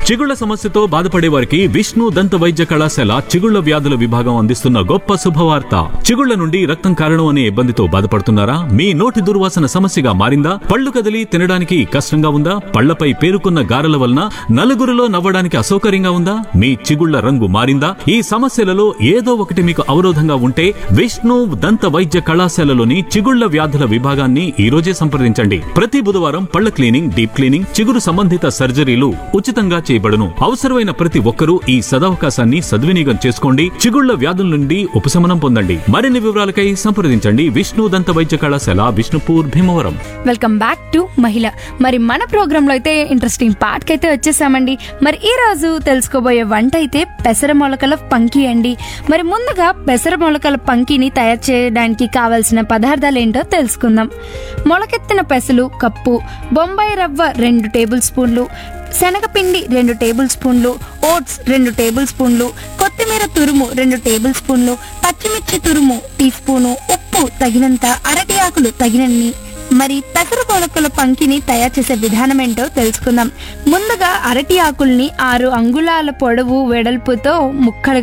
చిగుళ్ల సమస్యతో బాధపడే వారికి విష్ణు దంత వైద్య కళాశాల చిగుళ్ల వ్యాధుల విభాగం అందిస్తున్న గొప్ప శుభవార్త చిగుళ్ల నుండి రక్తం కారణం అనే ఇబ్బందితో బాధపడుతున్నారా మీ నోటి దుర్వాసన సమస్యగా మారిందా పళ్ళు కదిలి తినడానికి కష్టంగా ఉందా పళ్లపై పేరుకున్న గారెల వలన నలుగురిలో నవ్వడానికి అసౌకర్యంగా ఉందా మీ చిగుళ్ల రంగు మారిందా ఈ సమస్యలలో ఏదో ఒకటి మీకు అవరోధంగా ఉంటే విష్ణు దంత వైద్య కళాశాలలోని చిగుళ్ల వ్యాధుల విభాగాన్ని ఈ రోజే సంప్రదించండి ప్రతి బుధవారం పళ్ల క్లీనింగ్ డీప్ క్లీనింగ్ చిగురు సంబంధిత సర్జరీలు ఉచితంగా చేయబడును అవసరమైన ప్రతి ఒక్కరూ ఈ సదవకాశాన్ని సద్వినియోగం చేసుకోండి చిగుళ్ల వ్యాధుల నుండి ఉపశమనం పొందండి మరిన్ని వివరాలకై సంప్రదించండి విష్ణు దంత వైద్య కళాశాల Vishnupur Bhimavaram welcome back to మహిళ మరి మన ప్రోగ్రాంలో అయితే ఇంట్రెస్టింగ్ పార్ట్కి అయితే వచ్చేసామండి మరి ఈ రోజు తెలుసుకోబోయే వంట అయితే పెసర మొలకల పంకి అండి మరి ముందుగా పెసర మొలకల పంకిని తయారు చేయడానికి కావాల్సిన పదార్థాలు ఏంటో తెలుసుకుందాం మొలకెత్తిన పెసలు కప్పు బొంబాయి రవ్వ రెండు టేబుల్ స్పూన్లు శనగపిండి రెండు టేబుల్ స్పూన్లు ఓట్స్ రెండు టేబుల్ స్పూన్లు కొత్తిమీర తురుము రెండు టేబుల్ స్పూన్లు పచ్చిమిర్చి తురుము టీ స్పూను ఉప్పు తగినంత అరటి ఆకులు తగినన్ని మరి పెసర మొలకల పంకిని తయారు చేసే విధానం ఏంటో తెలుసుకుందాం ముందుగా అరటి ఆకుల్ని ఆరు అంగుళాల పొడవు వెడల్పుతో ముక్కలుగా